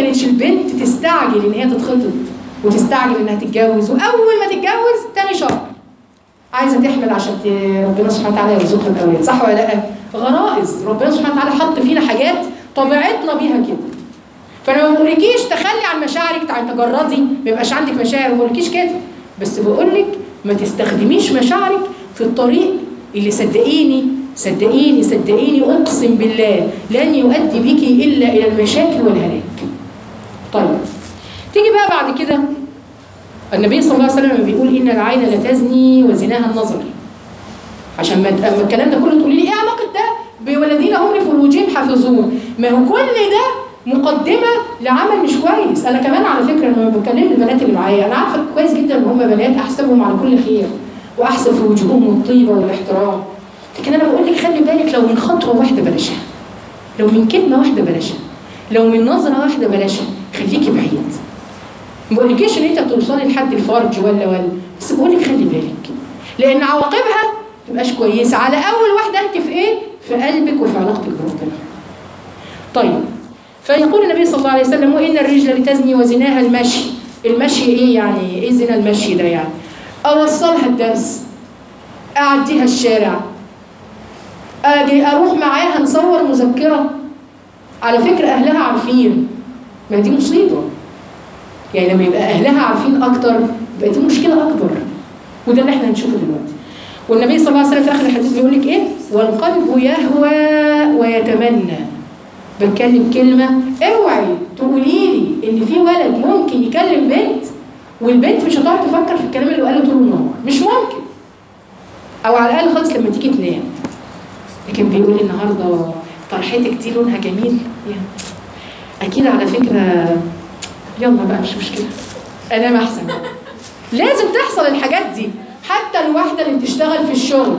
كانتش البنت تستعجل ان هي تتخطب وتستعجل انها تتجوز واول ما تتجوز تاني شهر عايزه تحمل عشان ت- ربنا سبحانه وتعالى يرزقها الاولاد صح ولا لا؟ غرائز ربنا سبحانه وتعالى حط فينا حاجات طبيعتنا بيها كده فانا ما بقولكيش تخلي عن مشاعرك تعالي تجردي ما يبقاش عندك مشاعر ما بقولكيش كده بس بقولك ما تستخدميش مشاعرك في الطريق اللي صدقيني صدقيني صدقيني اقسم بالله لن يؤدي بك الا الى المشاكل والهلاك. طيب تيجي بقى بعد كده النبي صلى الله عليه وسلم بيقول ان العين لا تزني وزناها النظر. عشان ما اما الكلام ده كله تقولي لي ايه علاقه ده بولدين هم لفروجهم حافظون؟ ما هو كل ده مقدمه لعمل مش كويس، انا كمان على فكره لما بكلم البنات اللي معايا انا عارفه كويس جدا ان هم بنات احسبهم على كل خير واحسب في وجوههم الطيبه والاحترام. لكن انا بقول لك خلي بالك لو من خطوه واحده بلاشها. لو من كلمه واحده بلاشها. لو من نظره واحده بلاشها، خليكي بعيد. ما بقولكيش ان انت توصلي لحد الفرج ولا ولا بس بقول لك خلي بالك لان عواقبها تبقاش كويسه على اول واحده انت في ايه؟ في قلبك وفي علاقتك بربنا. طيب فيقول النبي صلى الله عليه وسلم وان الرجل لتزني وزناها المشي المشي ايه يعني ايه زنا المشي ده يعني اوصلها الدرس اعديها الشارع اجي اروح معاها نصور مذكره على فكره اهلها عارفين ما دي مصيبه يعني لما يبقى اهلها عارفين اكتر يبقى دي مشكله اكبر وده اللي احنا هنشوفه دلوقتي والنبي صلى الله عليه وسلم في اخر الحديث بيقول لك ايه والقلب يهوى ويتمنى بتكلم كلمه اوعي تقولي لي ان في ولد ممكن يكلم بنت والبنت مش هتقعد تفكر في الكلام اللي قاله طول النهار مش ممكن او على الاقل خالص لما تيجي تنام لكن بيقول لي النهارده طرحتك دي لونها جميل يعني اكيد على فكره يلا بقى مش مشكله انام احسن لازم تحصل الحاجات دي حتى الواحده اللي بتشتغل في الشغل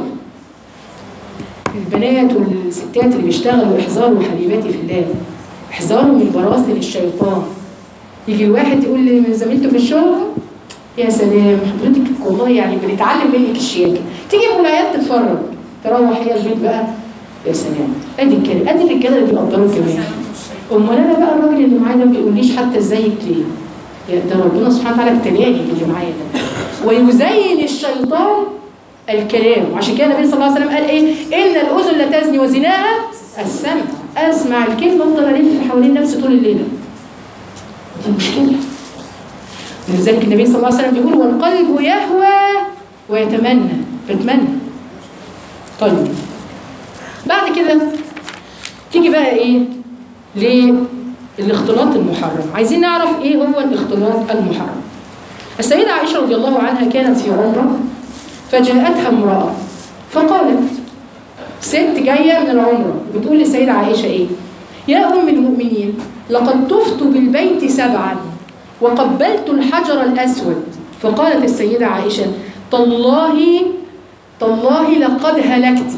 البنات والستات اللي بيشتغلوا احذروا حبيباتي في الله احذروا من براسل الشيطان يجي الواحد يقول لي من زميلته في الشغل يا سلام حضرتك والله يعني بنتعلم منك الشياكه تيجي مولايات تتفرج تروح هي البيت بقى يا سلام ادي الكلام ادي الرجاله اللي بيقدروا كمان امال انا بقى الراجل اللي معايا ده ما بيقوليش حتى ازيك ليه يا ده ربنا سبحانه وتعالى ابتلاني باللي معايا ده ويزين الشيطان الكلام وعشان كده النبي صلى الله عليه وسلم قال ايه ان الاذن لا تزني وزناها السمع اسمع الكلمه افضل الف حوالين نفسي طول الليل دي مشكله ولذلك النبي صلى الله عليه وسلم بيقول والقلب يهوى ويتمنى بتمنى طيب بعد كده تيجي بقى ايه للاختلاط المحرم عايزين نعرف ايه هو الاختلاط المحرم السيدة عائشة رضي الله عنها كانت في عمرة فجاءتها امرأة فقالت ست جاية من العمرة بتقول للسيدة عائشة ايه يا أم المؤمنين لقد طفت بالبيت سبعا وقبلت الحجر الأسود فقالت السيدة عائشة تالله تالله لقد هلكت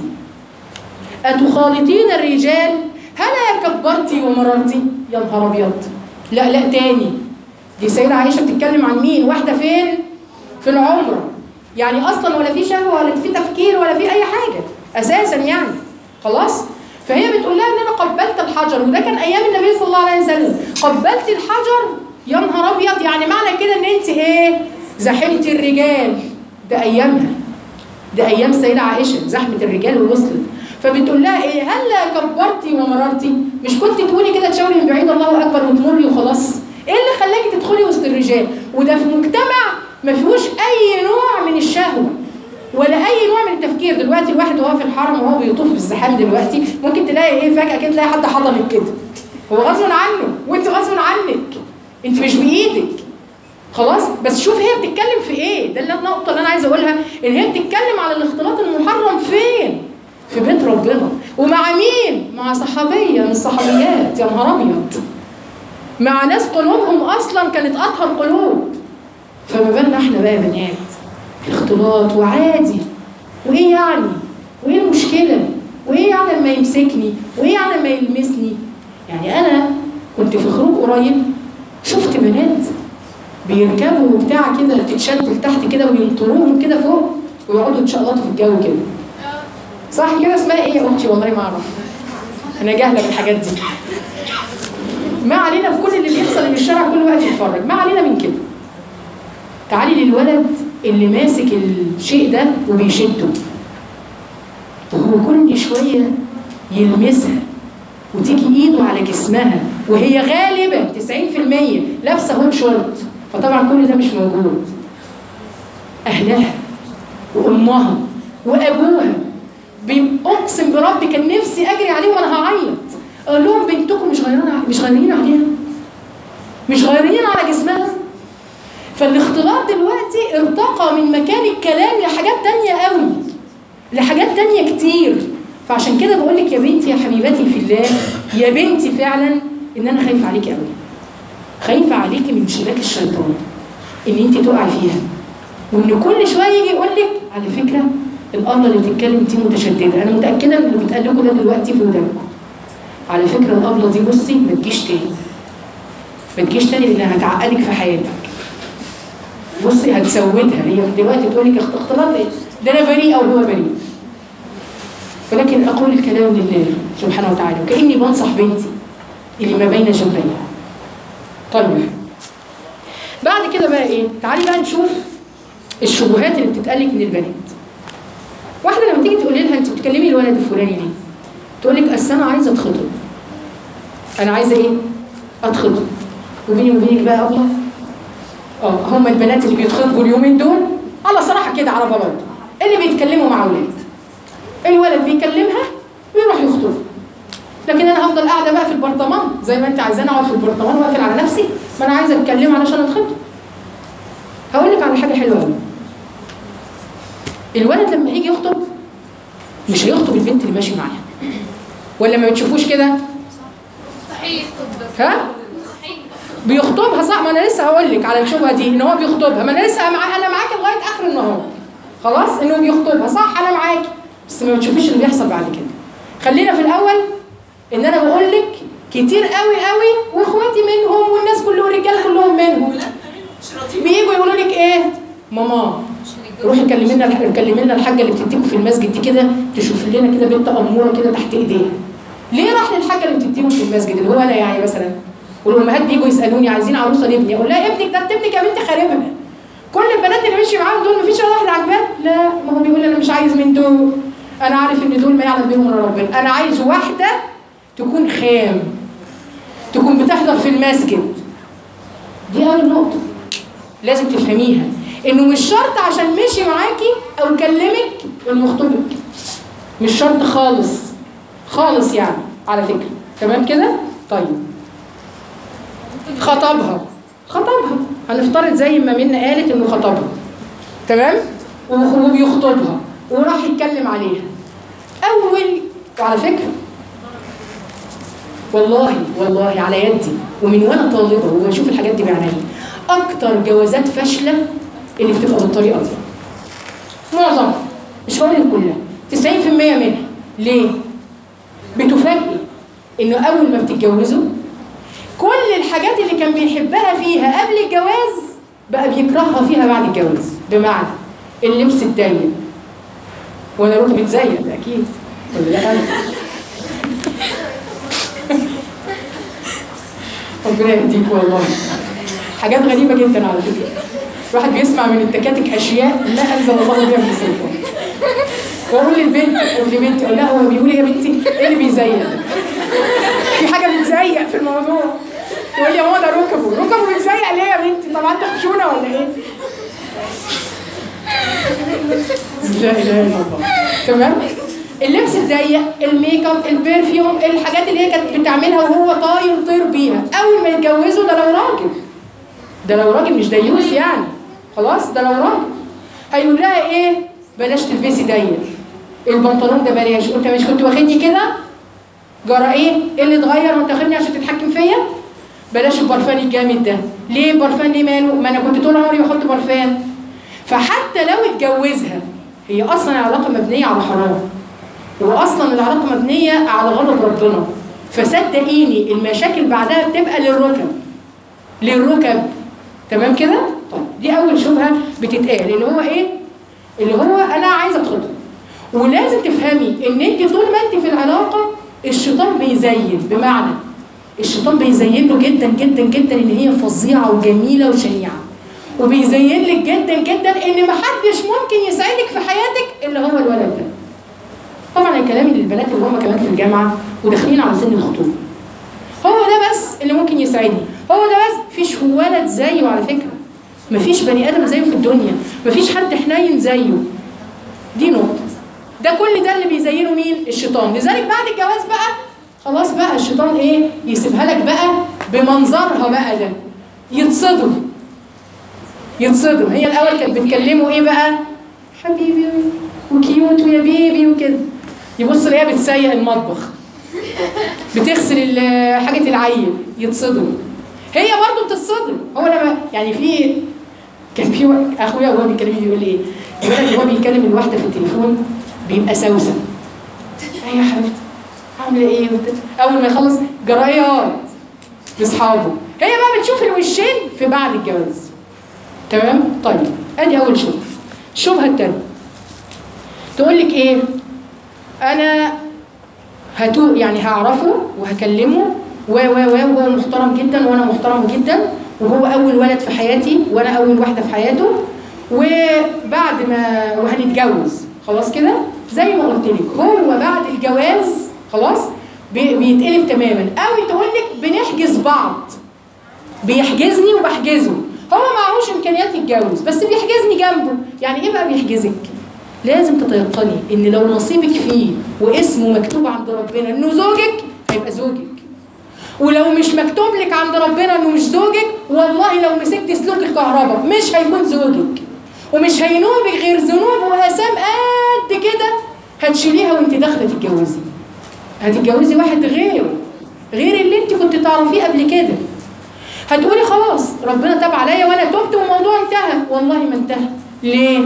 أتخالطين الرجال هلا كبرتي ومررتي يا نهار أبيض لا لا تاني دي السيدة عائشة بتتكلم عن مين واحدة فين في العمرة يعني أصلا ولا في شهوة ولا في تفكير ولا في أي حاجة أساسا يعني خلاص فهي بتقول لها ان انا قبلت الحجر وده كان ايام النبي صلى الله عليه وسلم قبلت الحجر يا نهار ابيض يعني معنى كده ان انت ايه زحمت الرجال ده ايامها ده ايام السيده عائشه زحمه الرجال ووصلت فبتقول لها ايه هلا كبرتي ومررتي مش كنت تقولي كده تشاوري من بعيد الله اكبر وتمري وخلاص ايه اللي خلاكي تدخلي وسط الرجال وده في مجتمع ما فيهوش اي نوع من الشهوه ولا اي نوع من التفكير دلوقتي الواحد وهو في الحرم وهو بيطوف في الزحام دلوقتي ممكن تلاقي ايه فجاه كده تلاقي حد حضنك كده هو غصب عنه وانت غصب عنك انت مش بايدك خلاص بس شوف هي بتتكلم في ايه ده اللي النقطه اللي انا عايزه اقولها ان هي بتتكلم على الاختلاط المحرم فين في بيت ربنا ومع مين مع صحابيه من الصحابيات يا نهار ابيض مع ناس قلوبهم اصلا كانت اطهر قلوب فما بالنا احنا بقى يا بنات اختلاط وعادي وايه يعني وايه المشكله وايه يعني لما يمسكني وايه يعني لما يلمسني يعني انا كنت في خروج قريب شفت بنات بيركبوا بتاع كده تتشد لتحت كده وينطروهم كده فوق ويقعدوا يتشقلطوا في الجو كده صح كده اسمها ايه يا اختي والله ما اعرف انا جاهله بالحاجات دي ما علينا في كل اللي بيحصل تعالي للولد اللي ماسك الشيء ده وبيشده وهو كل شويه يلمسها وتيجي ايده على جسمها وهي غالبا 90% لابسه هوت شورت فطبعا كل ده مش موجود اهلها وامها وابوها بي- اقسم بربي كان نفسي اجري عليهم وانا هعيط اقول لهم بنتكم مش غيرانه مش غيرانين عليها مش غيرانين على جسمها فالاختلاط دلوقتي ارتقى من مكان الكلام لحاجات تانية قوي لحاجات تانية كتير فعشان كده بقول لك يا بنتي يا حبيبتي في الله يا بنتي فعلا ان انا خايفه عليكي قوي خايفه عليكي من شباك الشيطان ان انت تقعي فيها وان كل شويه يجي يقول لك على فكره الارض اللي بتتكلم دي متشدده انا متاكده ان اللي بيتقال لكم ده دلوقتي في ودانكم على فكره الابله دي بصي ما تجيش تاني ما تجيش تاني لانها هتعقدك في حياتك بصي هتسودها هي دلوقتي تقول لك اختلاط ايه ده انا بريء او هو بريء ولكن اقول الكلام لله سبحانه وتعالى وكاني بنصح بنتي اللي ما بين جنبيها طيب بعد كده بقى ايه تعالي بقى نشوف الشبهات اللي بتتقالك من البنات واحده لما تيجي تقولي لها انت بتكلمي الولد الفلاني ليه تقول لك اصل انا عايزه اتخطب انا عايزه ايه اتخطب وبيني وبينك بقى الله اه هم البنات اللي بيتخطبوا اليومين دول على صراحه كده على بلاط اللي بيتكلموا مع اولاد الولد بيكلمها ويروح يخطب لكن انا هفضل قاعده بقى في البرطمان زي ما انت عايزاني اقعد في البرطمان واقفل على نفسي ما انا عايزه اتكلم علشان اتخطب هقول لك على حاجه حلوه قوي الولد لما يجي يخطب مش هيخطب البنت اللي ماشي معاها ولا ما بتشوفوش كده مستحيل طب ها بيخطبها صح ما انا لسه هقول لك على الشبهه دي ان هو بيخطبها ما انا لسه معاك انا معاك لغايه اخر النهار خلاص انه بيخطبها صح انا معاك بس ما بتشوفيش اللي بيحصل بعد كده خلينا في الاول ان انا بقول لك كتير قوي قوي واخواتي منهم والناس كلهم الرجاله كلهم منهم بييجوا يقولوا لك ايه ماما روحي كلمي لنا كلمي لنا الحاجه اللي بتديكوا في المسجد دي كده تشوف لنا كده بنت اموره كده تحت ايديها ليه راح للحاجه اللي بتديهم في المسجد اللي هو انا يعني مثلا والامهات بيجوا يسالوني عايزين عروسه لابني اقول لها ابنك ده انت ابنك يا بنت خاربها كل البنات اللي ماشي معاهم دول مفيش ولا واحده عاجباه لا ما هو بيقول انا مش عايز من دول انا عارف ان دول ما يعلم بيهم الا ربنا انا عايز واحده تكون خام تكون بتحضر في المسجد دي اول نقطه لازم تفهميها انه مش شرط عشان مشي معاكي او كلمك انه يخطبك مش شرط خالص خالص يعني على فكره تمام كده طيب خطبها خطبها هنفترض زي ما منى قالت انه خطبها تمام و- وبيخطبها وراح يتكلم عليها اول وعلى فكره والله والله على يدي ومن وانا طالبه وبشوف الحاجات دي بعيني اكتر جوازات فاشله اللي بتبقى بالطريقه دي معظم مش هقول لك كلها 90% منها ليه؟ بتفاجئي انه اول ما بتتجوزوا كل الحاجات اللي كان بيحبها فيها قبل الجواز بقى بيكرهها فيها بعد الجواز بمعنى اللبس الضيق وانا اروح بتزيق ده اكيد ولا لا ربنا يهديك والله حاجات غريبه جدا على فكره الواحد بيسمع من التكاتك اشياء لا انزل الله بها من سلطان واقول للبنت اقول لبنتي اقول لها هو بيقول ايه يا بنتي ايه اللي بيزيق ده؟ في حاجه بتزيق في الموضوع تقول لي يا ماما ده ركبه ركبه بتزيق ليه يا بنتي طب انت خشونه ولا ايه؟ لا اله الا الله تمام اللبس الضيق الميك اب البرفيوم الحاجات اللي هي كانت بتعملها وهو طاير طير بيها اول ما يتجوزوا ده لو راجل ده لو راجل مش ديوث يعني خلاص ده لو راجل هيقول لها ايه بلاش تلبسي ضيق البنطلون ده بلاش انت مش كنت واخدني كده جرى ايه ايه اللي اتغير وانت واخدني عشان تتحكم فيا بلاش البرفان الجامد ده ليه البرفان ليه ماله ما انا كنت طول عمري بحط برفان فحتى لو اتجوزها هي اصلا العلاقه مبنيه على حرام واصلا العلاقه مبنيه على غضب ربنا فصدقيني المشاكل بعدها بتبقى للركب للركب تمام كده طيب دي اول شبهه بتتقال اللي هو ايه اللي هو انا عايزه اتخطب ولازم تفهمي ان انت طول ما انت في العلاقه الشيطان بيزين بمعنى الشيطان بيزين له جدا جدا جدا ان هي فظيعه وجميله وشنيعه وبيزين لك جدا جدا ان محدش ممكن يسعدك في حياتك الا هو الولد ده طبعا الكلام للبنات اللي هم كمان في الجامعه وداخلين على سن الخطوبه هو ده بس اللي ممكن يساعدني هو ده بس مفيش ولد زيه على فكره مفيش بني ادم زيه في الدنيا مفيش حد حنين زيه دي نقطه ده كل ده اللي بيزينه مين الشيطان لذلك بعد الجواز بقى خلاص بقى الشيطان ايه يسيبها لك بقى بمنظرها بقى ده يتصدم يتصدم هي الاول كانت بتكلمه ايه بقى حبيبي وكيوت ويا بيبي وكده يبص ليها بتسيق المطبخ بتغسل ال- حاجه العيل يتصدم هي برضه بتتصدم هو لما يعني في كان في وقت- اخويا وهو بيكلمني بيقول لي ايه؟ بيقول لك وهو بيكلم الواحده في التليفون بيبقى سوسن ايوه يا حبيبتي عامله ايه وبت- اول ما يخلص جرايات لاصحابه هي بقى بتشوف الوشين في بعد الجواز تمام طيب ادي اول شبهه الشبهه الثانيه تقول لك ايه انا هتو يعني هعرفه وهكلمه و و و وهو محترم جدا وانا محترم جدا وهو اول ولد في حياتي وانا اول واحده في حياته وبعد ما وهنتجوز خلاص كده زي ما قلت لك هو بعد الجواز خلاص بي- بيتقلب تماما او تقول لك بنحجز بعض بيحجزني وبحجزه هو معهوش امكانيات يتجوز بس بيحجزني جنبه يعني ايه بقى بيحجزك لازم تتيقني ان لو نصيبك فيه واسمه مكتوب عند ربنا انه زوجك هيبقى زوجك ولو مش مكتوب لك عند ربنا انه مش زوجك والله لو مسكت سلوك الكهرباء مش هيكون زوجك ومش هينوبك غير ذنوب واثام قد كده هتشيليها وانت داخله تتجوزي هتتجوزي واحد غيره غير اللي انت كنت تعرفيه قبل كده هتقولي خلاص ربنا تاب عليا وانا تبت والموضوع انتهى والله ما انتهى ليه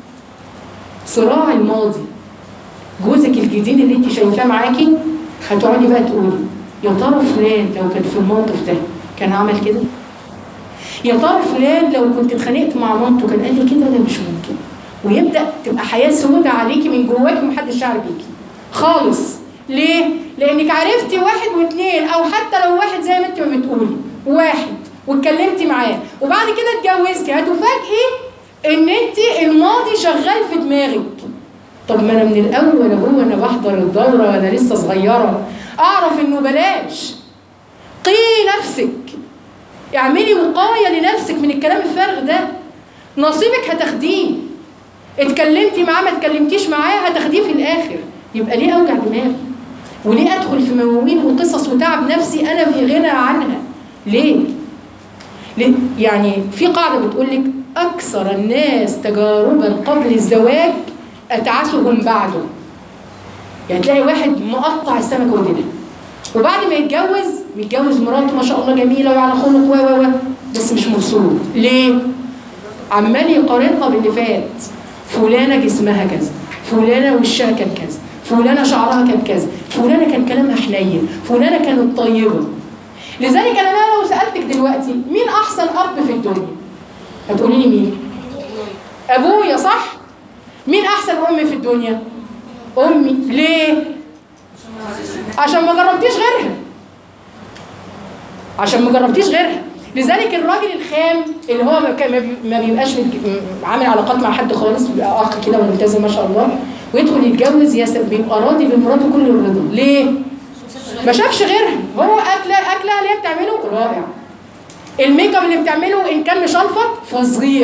صراع الماضي جوزك الجديد اللي انت شايفاه معاكي هتقعدي بقى تقولي يا ترى فلان لو كان في الموقف ده كان عمل كده يا ترى فلان لو كنت اتخانقت مع مامته كان قال لي كده ده مش ممكن ويبدا تبقى حياه سودة عليكي من جواكي ومحدش شعر بيكي خالص ليه؟ لانك عرفتي واحد واثنين او حتى لو واحد زي ما انت ما بتقولي واحد واتكلمتي معاه وبعد كده اتجوزتي هتفاجئي ان انت الماضي شغال في دماغك طب ما انا من الاول اهو انا بحضر الدوره وانا لسه صغيره اعرف انه بلاش قي نفسك اعملي وقايه لنفسك من الكلام الفارغ ده نصيبك هتاخديه اتكلمتي معاه ما اتكلمتيش معاه هتاخديه في الاخر يبقى ليه اوجع دماغي وليه ادخل في مواويل وقصص وتعب نفسي انا في غنى عنها ليه ليه؟ يعني في قاعده بتقول لك اكثر الناس تجاربا قبل الزواج اتعسهم بعده يعني تلاقي واحد مقطع السمكه وديلها وبعد ما يتجوز متجوز مراته ما شاء الله جميله وعلى خلق و و و بس مش مبسوط ليه؟ عمال يقارنها باللي فات فلانه جسمها كذا فلانه وشها كان كذا فلانه شعرها كان كذا فلانه كان كلامها حنين فلانه كانت طيبه لذلك انا لو سالتك دلوقتي مين احسن اب في الدنيا هتقولي لي مين ابويا صح مين احسن ام في الدنيا امي ليه عشان ما جربتيش غيرها عشان ما جربتيش غيرها لذلك الراجل الخام اللي هو ما كان- ما بي- ما بيبقاش متج- م- عامل علاقات مع حد خالص بيبقى اخ كده وملتزم ما شاء الله ويدخل يتجوز يس- بيبقى راضي بمراته كل الرضا ليه؟ ما شافش غيرها هو اكله اكلها اللي هي بتعمله رائع الميك اب اللي بتعمله ان كان مشلفط فظيع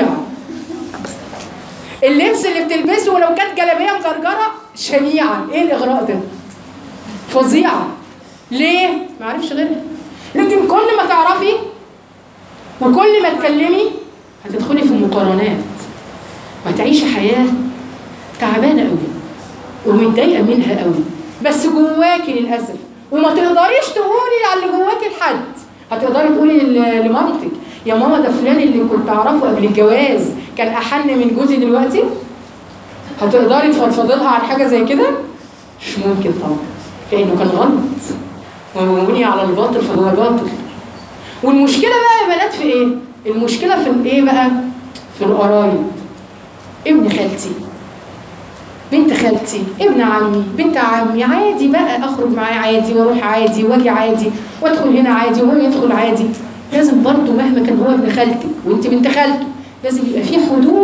اللبس اللي بتلبسه ولو كانت جلابيه مجرجره شنيعه ايه الاغراء ده فظيعه ليه ما عرفش غيرها لكن كل ما تعرفي وكل ما تكلمي هتدخلي في مقارنات وهتعيشي حياه تعبانه قوي ومتضايقه منها قوي بس جواكي للاسف وما تقدريش تقولي على اللي جواكي لحد هتقدري تقولي ل- لمامتك يا ماما ده فلان اللي كنت اعرفه قبل الجواز كان احن من جوزي دلوقتي هتقدري تفضفضي لها عن حاجه زي كده مش ممكن طبعا لانه كان غلط ومبني على الباطل فهو باطل والمشكله بقى يا بنات في ايه المشكله في الايه بقى في القرايب ابن خالتي بنت خالتي ابن عمي بنت عمي عادي بقى اخرج معاه عادي واروح عادي واجي عادي وادخل هنا عادي وهو يدخل عادي لازم برضه مهما كان هو ابن خالتك وانت بنت خالته لازم يبقى في حدود